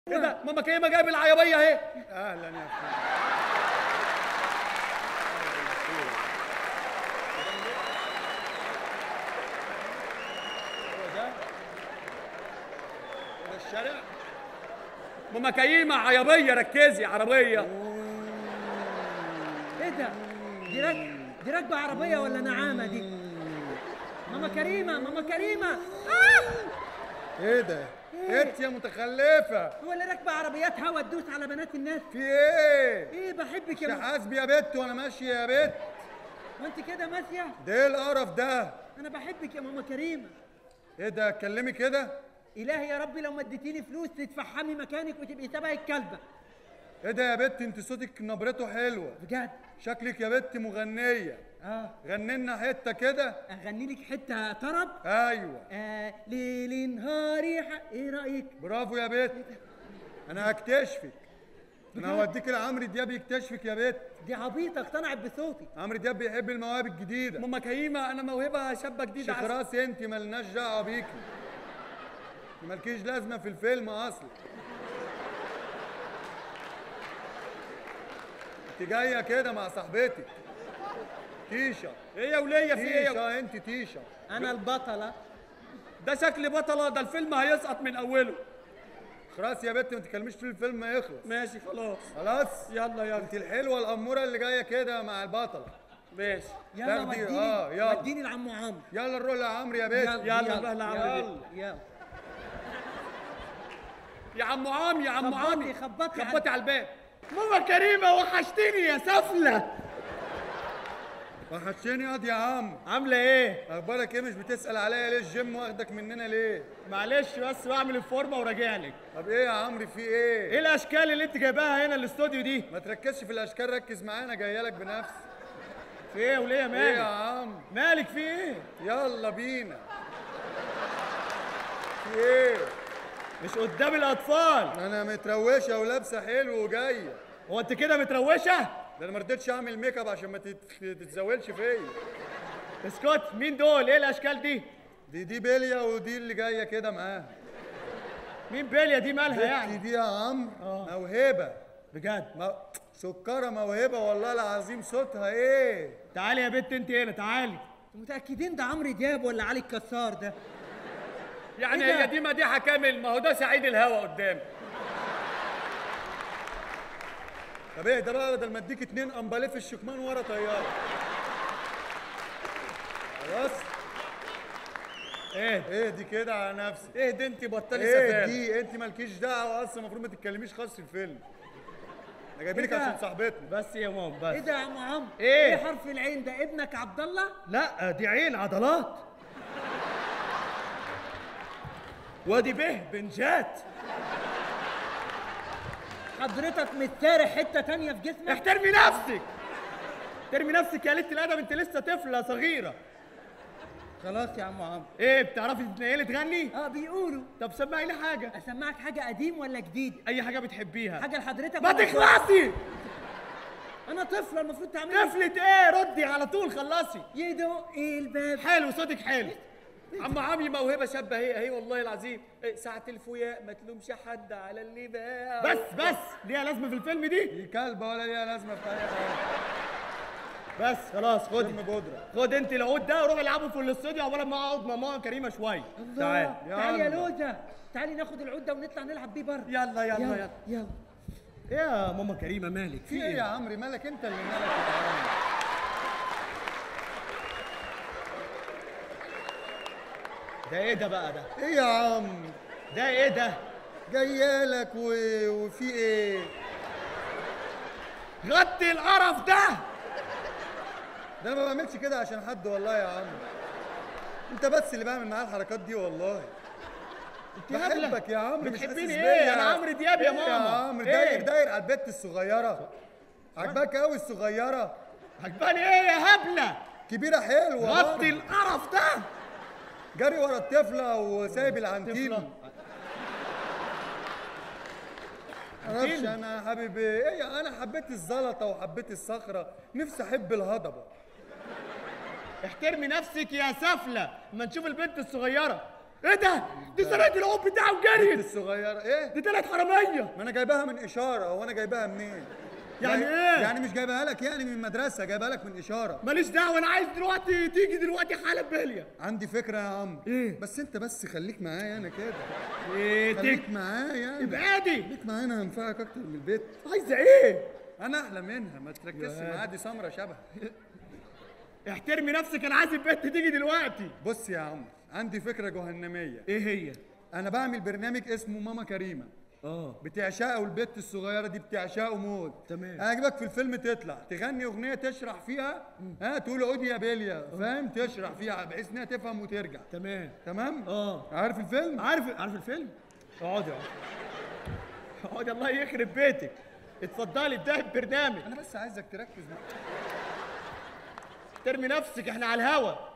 ايه ده ماما كريمه جايب العربيه اهي اهلا يا اخويا هو ده ده الشارع ماما كريمه عربيه ركزي عربيه ايه ده دي راك دي راكبه عربيه ولا نعامه دي ماما كريمه ماما كريمه آه! ايه ده انت يا متخلفه هو اللي راكبه عربيات هوا تدوس على بنات الناس في ايه ايه بحبك يا ماما حاسبي يا بت وانا ماشي يا بت وانت كده ماشيه ده ايه القرف ده انا بحبك يا ماما كريمه ايه ده اتكلمي كده الهي يا ربي لو ما اديتيني فلوس تتفحمي مكانك وتبقي تبع الكلبه ايه ده يا بت انت صوتك نبرته حلوه بجد شكلك يا بت مغنيه اه غني لنا حته كده اغني لك حته طرب ايوه آه ليل نهاري ح... ايه رايك برافو يا بت انا هكتشفك انا هوديك لعمرو دياب يكتشفك يا بت دي عبيطه اقتنعت بصوتي عمرو دياب بيحب المواهب الجديده ماما كريمه انا موهبه شابه جديده شيخ عسل. راسي انت ملناش دعوه بيكي مالكيش لازمه في الفيلم اصلا انت جايه كده مع صاحبتك تيشا ايه يا وليه في ايه يا- تيشا انت تيشا انا البطله ده شكل بطله ده الفيلم هيسقط من اوله خلاص يا بت ما تكلميش في الفيلم ما يخلص ماشي خلاص خلاص يلا يلا انت الحلوه الاموره اللي جايه كده مع البطله ماشي يلا تاخدي- وديني آه، يلا. وديني لعم عمرو يلا نروح لعمرو يا بت يلا بقى لعمرو يلا يلا يا عم عام يا عم خبطي- عامي خبطي على- خبطي على الباب ماما كريمه وحشتني يا سفله وحشتني ياض يا عم عامله ايه اخبارك ايه مش بتسال عليا ليه الجيم واخدك مننا ليه معلش بس بعمل الفورمه وراجع لك طب ايه يا عمرو في ايه ايه الاشكال اللي انت جايباها هنا الاستوديو دي ما تركزش في الاشكال ركز معانا جايه لك بنفسي في ايه وليه ايه يا مالك عم مالك في ايه يلا بينا في ايه مش قدام الاطفال انا متروشه ولابسه حلو وجايه هو انت كده متروشه ده انا ما رضيتش اعمل ميك اب عشان ما تت- تتزاولش فيا اسكت مين دول ايه الاشكال دي دي دي بيليا ودي اللي جايه كده معاها مين بيليا دي مالها بنتي يعني دي يا عمرو آه. موهبه بجد مو... سكره موهبه والله العظيم صوتها ايه تعالي يا بنت انت هنا تعالي متاكدين ده عمرو دياب ولا علي الكسار ده يعني إيه ده؟ هي دي مديحه كامل ما هو ده سعيد الهوا قدام طب ايه ده بقى بدل ما اديك اتنين امباليه في الشكمان ورا طياره خلاص ايه ايه دي كده على نفسك ايه دي انت بطلي ايه سفال دي انت مالكيش دعوه اصلا المفروض ما تتكلميش خالص في الفيلم احنا جايبينك إيه ده؟ عشان صاحبتنا بس يا ماما ايه بس ده يا عم عمرو إيه؟ ايه حرف العين ده ابنك عبد الله لا دي عين عضلات وادي به بنجات حضرتك متسارح حته تانية في جسمك احترمي نفسك احترمي نفسك يا ليله الادب انت لسه طفله صغيره خلاص يا عم عمرو ايه بتعرفي تتنقلي تغني اه بيقولوا طب سمعي لي حاجه اسمعك حاجه قديم ولا جديد اي حاجه بتحبيها حاجه لحضرتك ما ولا- تخلصي انا طفله المفروض تعمل طفلة ايه ردي على طول خلصي يدق الباب حلو صوتك حلو عم عمي موهبه شابه هي هي والله العظيم إيه، ساعة الفياء ما تلومش حد على اللي باع بس بس ليها لازمه في الفيلم دي دي كلبه ولا ليها لازمه في اي حاجه بس خلاص خد شم بودره خد انت العود ده وروح العبه في الاستوديو عقبال ما اقعد مع ماما كريمه شويه تعال الله تعالي يا يلا. لوزه تعالي ناخد العود ده ونطلع نلعب بيه بره يلا يلا يلا يلا ايه يا ماما كريمه مالك في ايه يا عمرو مالك انت اللي مالك يا عمرو ده ايه ده بقى ده ايه يا عم ده ايه ده جايالك و... وفي ايه غطي القرف ده ده انا ما بعملش كده عشان حد والله يا عم انت بس اللي بعمل معاه الحركات دي والله يا هبلة. بحبك يا عم مش بتحبيني حاسس ايه؟ بيا. أنا عمرو دياب يا إيه ماما. يا عمرو إيه؟ داير داير على البت الصغيره عجباك قوي الصغيره عجباني ايه يا هبله كبيره حلوه غطي برضه. القرف ده جري ورا الطفله وسايب العنتيل طفلة. معرفش عنتيل؟ انا حابب ايه إيه انا حبيت الزلطه وحبيت الصخره نفسي احب الهضبه احترمي نفسك يا سفله اما نشوف البنت الصغيره ايه ده دي سرقت العود بتاعه البت وجريت الصغيره ايه دي طلعت حراميه ما انا جايباها من اشاره هو انا جايباها منين يعني يعني- إيه؟ يعني مش جايبها لك يعني من المدرسه جايبها لك من اشاره ماليش دعوه انا عايز دلوقتي تيجي دلوقتي حالا بليا عندي فكره يا عم إيه؟ بس انت بس خليك معايا انا كده ايه خليك معايا ابعادي خليك معايا انا هنفعك اكتر من البيت عايزه ايه انا احلى منها ما تركزش معايا دي سمره شبه احترمي نفسك انا عايز البنت تيجي دلوقتي بص يا عم عندي فكره جهنميه ايه هي انا بعمل برنامج اسمه ماما كريمه اه بتعشقه والبت الصغيره دي بتعشقه موت تمام. هجيبك في الفيلم تطلع تغني اغنيه تشرح فيها ها تقول عودي يا بيليا فاهم تشرح فيها بحيث انها تفهم وترجع تمام تمام اه عارف الفيلم عارف عارف الفيلم اقعدي اقعدي اقعدي الله يخرب بيتك اتفضلي ابدأي البرنامج انا بس عايزك تركز معايا ترمي نفسك احنا على الهوا